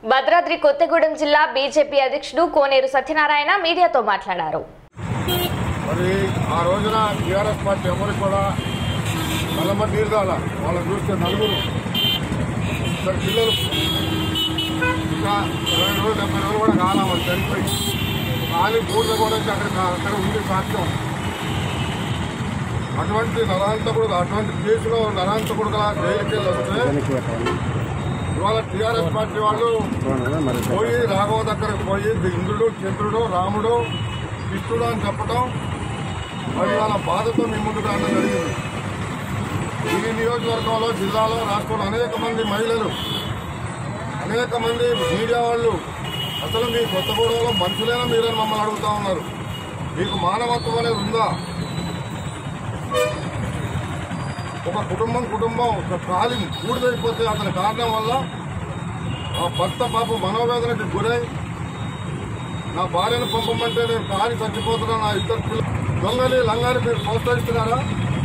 భద్రాద్రి కొత్తగూడెం జిల్లా బీజేపీ అధ్యక్షుడు కోనేరు సత్యనారాయణ మీడియాతో మాట్లాడారు మరి ఆ రోజున టీఆర్ఎస్ పార్టీ ఎవరికి కూడా నల్లమ్మ తీర్థాల వాళ్ళని చూస్తే నలుగురు ఇద్దరు పిల్లలు ఇంకా ఇరవై రోజులు డెబ్బై రోజులు కూడా కాలా వాళ్ళు చనిపోయి ఖాళీ బూర్ల కూడా వచ్చి అక్కడ అక్కడ ఉంది సాక్ష్యం అటువంటి నరహంతకుడు అటువంటి కేసులో నరహంతకుడుగా జైలుకి వెళ్ళి వస్తే ఇవాళ టీఆర్ఎస్ పార్టీ వాళ్ళు పోయి రాఘవ దగ్గరకు పోయి ఇంద్రుడు చంద్రుడు రాముడు కృష్ణుడు అని చెప్పడం మరి వాళ్ళ బాధతో మీ ముందుకు రావడం జరిగింది ఈ నియోజకవర్గంలో జిల్లాలో రాష్ట్రంలో అనేక మంది మహిళలు అనేక మంది మీడియా వాళ్ళు అసలు మీ కొత్తగూడెంలో మనుషులైనా మీరని మమ్మల్ని అడుగుతా ఉన్నారు మీకు మానవత్వం అనేది ఉందా ఒక కుటుంబం కుటుంబం ఒక కాలి కూడిదైపోతే అతని కారణం వల్ల ఆ భర్త పాప మనోవేదనకి గురై నా భార్యను పంపమంటే నేను కాలి చచ్చిపోతున్నా నా ఇద్దరు పిల్లలు దొంగలి లంగాని మీరు ప్రోత్సహిస్తున్నారా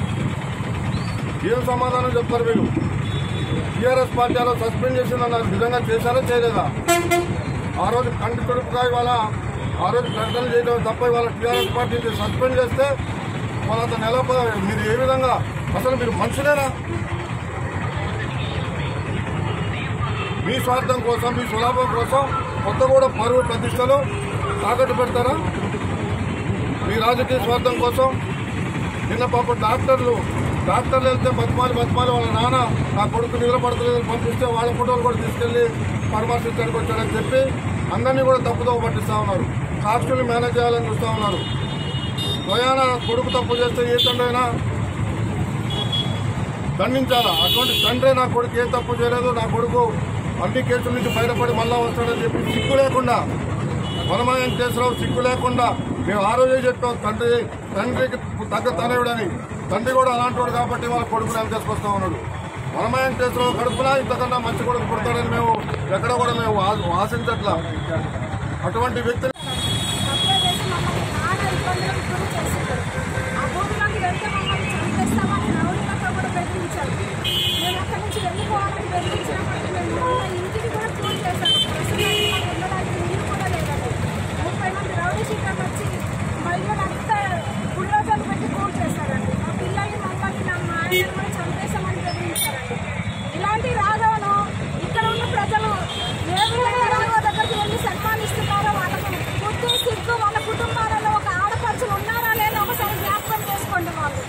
ఏం సమాధానం చెప్తారు మీరు టీఆర్ఎస్ పార్టీ అలా సస్పెండ్ చేసిందన్నారు నిజంగా చేశారా చేయలేదా ఆ రోజు కంటి తుడుపుగా ఇవాళ ఆ రోజు ప్రకటన చేయడం తప్ప ఇవాళ టీఆర్ఎస్ పార్టీని సస్పెండ్ చేస్తే వాళ్ళ అతను ఎలా ప- మీరు ఏ విధంగా అసలు మీరు మనుషులేనా మీ స్వార్థం కోసం మీ సులాభం కోసం కొత్త కూడా పరువు ప్రతిష్టలు తాకట్టు పెడతారా మీ రాజకీయ స్వార్థం కోసం నిన్న పాప డాక్టర్లు డాక్టర్లు వెళ్తే బతిమాలి బతిమాలి వాళ్ళ నాన్న నా కొడుకు నిద్రపడతలేదని పంపిస్తే వాళ్ళ ఫోటోలు కూడా తీసుకెళ్లి పరామర్శించడానికి వచ్చాడని చెప్పి అందరినీ కూడా తప్పుదో పట్టిస్తా ఉన్నారు సాక్షులు మేనేజ్ చేయాలని చూస్తా ఉన్నారు స్వయాన కొడుకు తప్పు చేస్తే ఏ తండ్రి అయినా దండించాలా అటువంటి తండ్రి నా కొడుకు ఏ తప్పు చేయలేదు నా కొడుకు అన్ని కేసుల నుంచి బయటపడి మళ్ళా వస్తాడని చెప్పి సిగ్గు లేకుండా వనమాయం కేసులో సిగ్గు లేకుండా మేము ఆ రోజే చెప్పాం తండ్రి తండ్రికి తగ్గ తనయుడని తండ్రి కూడా అలాంటి వాడు కాబట్టి వాళ్ళ కొడుకు వెనకేసుకొస్తా ఉన్నాడు వనమాయం కేసులో కడుపునా ఇంతకన్నా మంచి కొడుకు పుడతాడని మేము ఎక్కడ కూడా మేము ఆ- ఆశించట్లా అటువంటి వ్యక్తిని తక్కువ చేసి మమ్మల్ని చాలా ఇబ్బందులకు గురి చేశారు. ఆ భూమిలోకి వెళ్తే మమ్మల్ని చంపేస్తామని రౌడీలతో కూడా బెదిరించారు. మేము అక్కడి నుంచి వెళ్ళిపోవాలని బెదిరించినప్పటికీ మేము మళ్ళా ఇంటికి కూడా ఫోన్ చేశాము. ప్రస్తుతానికి మాకు ఉండడానికి ఇల్లు కూడా లేదండి. ముప్పై మంది రౌడీ షీటర్లు వచ్చి మా ఇల్లుని అంతా బుల్డోజర్లు పెట్టి కూల్ చేశారండి. మా పిల్లల్ని మమ్మల్ని నా మా ఆయనను కూడా చంపేస్తామని బెదిరించారండి. ఇలాంటి రాఘవను ఇక్కడ ఉన్న ప్రజలు ఏ విధంగా రాఘవ దగ్గరికి వెళ్ళి సన్మానిస్తున్నారో వాళ్ళకు బుద్ధి సిగ్గు వాళ్ళ కుటుంబాలలో ఒక ఆడపడుచులు ఉన్నారా లేదా ఒకసారి జ్ఞాపకం చేసుకోండి వాళ్ళు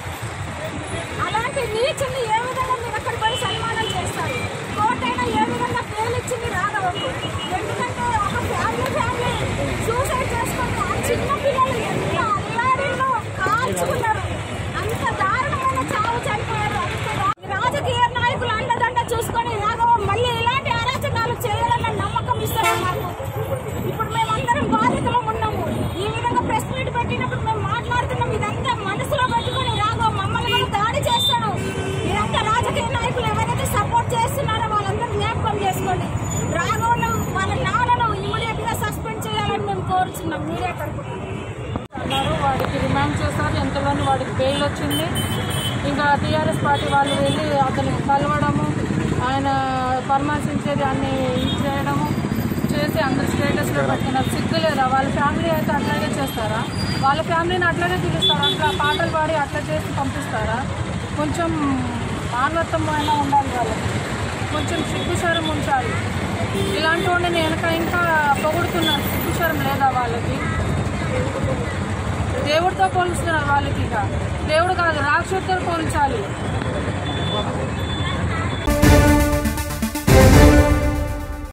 అలాంటి నీచుని ఏ విధంగా మీరు అక్కడ పోయి సన్మానం చేస్తారు కోటైనా ఏ విధంగా పేలిచ్చింది రాఘవకు ఎందుకంటే ఒక ఫ్యామిలీ ఫ్యామిలీ సూసైడ్ చేసుకొని ఆ చిన్న పిల్లలు ఎంత అల్లాడిలో కాల్చుకున్నారు అంత దారుణమైన చావు చనిపోయారు అంత దా- రాజకీయ నాయకులు అండదండ చూసుకొని రాఘవ మళ్ళీ ఇలాంటి అరాచకాలు చేయాలన్న నమ్మకం ఇస్తారు మాకు ఇప్పుడు మేమందరం బాధితులం ఉన్నాము ఈ విధంగా ప్రెస్ మీట్ పెట్టినప్పుడు మేము మాట్లాడుతున్నాం ఇదంతా మనసులో పెట్టుకొని రాఘవ మమ్మల్ని కూడా దాడి చేస్తాడు ఇదంతా రాజకీయ నాయకులు ఎవరైతే సపోర్ట్ చేస్తున్నారో వాళ్ళందరూ జ్ఞాపకం చేసుకోండి రాఘవను వాళ్ళ నాన్నను ఇమీడియట్ గా సస్పెండ్ చేయాలని మేము కోరుచున్నాం మీరే తరపున అన్నారు వాడికి రిమాండ్ చేశారు ఎంతలోని వాడికి బెయిల్ వచ్చింది ఇంకా టీఆర్ఎస్ పార్టీ వాళ్ళు వెళ్ళి అతనికి కలవడము ఆయన పరామర్శించేది అన్ని ఇది చేయడము చేసి అందరు స్టేటస్లో పెట్టినారు సిగ్గు లేదా వాళ్ళ ఫ్యామిలీ అయితే అట్లాగే చేస్తారా వాళ్ళ ఫ్యామిలీని అట్లాగే పిలుస్తారా అట్లా పాటలు పాడి అట్లా చేసి పంపిస్తారా కొంచెం మానవత్వం అయినా ఉండాలి వాళ్ళకి కొంచెం సిగ్గుశరం ఉంచాలి ఇలాంటి వాడిని నేను ఇంకా ఇంకా పొగుడుతున్నాను సిగ్గుశరం లేదా వాళ్ళకి దేవుడితో పోలుస్తున్నారు వాళ్ళకి ఇక దేవుడు కాదు రాక్షసుతో పోల్చాలి